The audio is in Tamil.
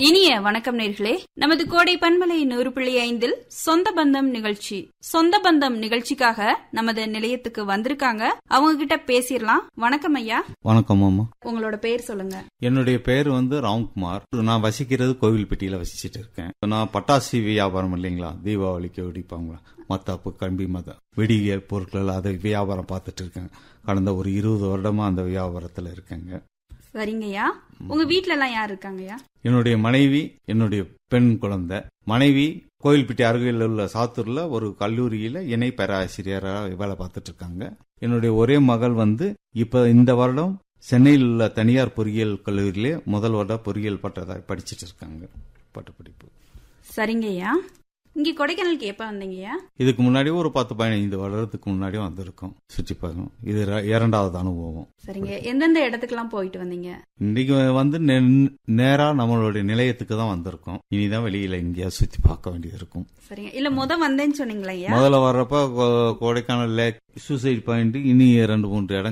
இனிய வணக்கம் நேர்களே நமது கோடை பண்பலை நூறு புள்ளி ஐந்தில் சொந்த பந்தம் நிகழ்ச்சி சொந்த பந்தம் நிகழ்ச்சிக்காக நமது நிலையத்துக்கு வந்திருக்காங்க அவங்க கிட்ட பேசிடலாம் வணக்கம் ஐயா வணக்கம் அம்மா உங்களோட பெயர் சொல்லுங்க என்னுடைய பேர் வந்து ராம்குமார் நான் வசிக்கிறது கோவில்பட்டியில வசிச்சிட்டு இருக்கேன் நான் பட்டாசு வியாபாரம் இல்லைங்களா தீபாவளிக்கு வெடிப்பாங்களா மத்தாப்பு கம்பி மத வெடிகை பொருட்கள் அதை வியாபாரம் பார்த்துட்டு இருக்கேன் கடந்த ஒரு இருபது வருடமா அந்த வியாபாரத்துல இருக்கேங்க சரிங்கய்யா உங்க வீட்ல எல்லாம் யார் இருக்காங்கய்யா என்னுடைய மனைவி என்னுடைய பெண் குழந்தை மனைவி கோயில்பட்டி அருகில் உள்ள சாத்தூர்ல ஒரு கல்லூரியில இணை பேராசிரியராக வேலை பார்த்துட்டு இருக்காங்க என்னுடைய ஒரே மகள் வந்து இப்ப இந்த வருடம் சென்னையில் உள்ள தனியார் பொறியியல் கல்லூரியிலே முதல் வருட பொறியியல் பட்டதாரி படிச்சிட்டு இருக்காங்க பட்டப்படிப்பு சரிங்கய்யா இங்க கொடைக்கானலுக்கு எப்ப வந்தீங்கய்யா இதுக்கு முன்னாடி ஒரு பத்து பதினைந்து வருடத்துக்கு முன்னாடி வந்திருக்கோம் சுற்றி பார்க்கணும் இது ர- இரண்டாவது அனுபவம் சரிங்க எந்தெந்த இடத்துக்கெல்லாம் போயிட்டு வந்தீங்க இன்னைக்கு வந்து நே- நேரா நம்மளுடைய நிலையத்துக்கு தான் வந்திருக்கோம் இனிதான் வெளியில எங்கேயா சுத்தி பார்க்க வேண்டியது இருக்கும் சரிங்க இல்ல முத வந்தேன்னு சொன்னீங்களா ஐயா முதல்ல வர்றப்ப கோ- கொடைக்கானல் லேக் சூசைட் பாயிண்ட் இனி ரெண்டு மூன்று இடம்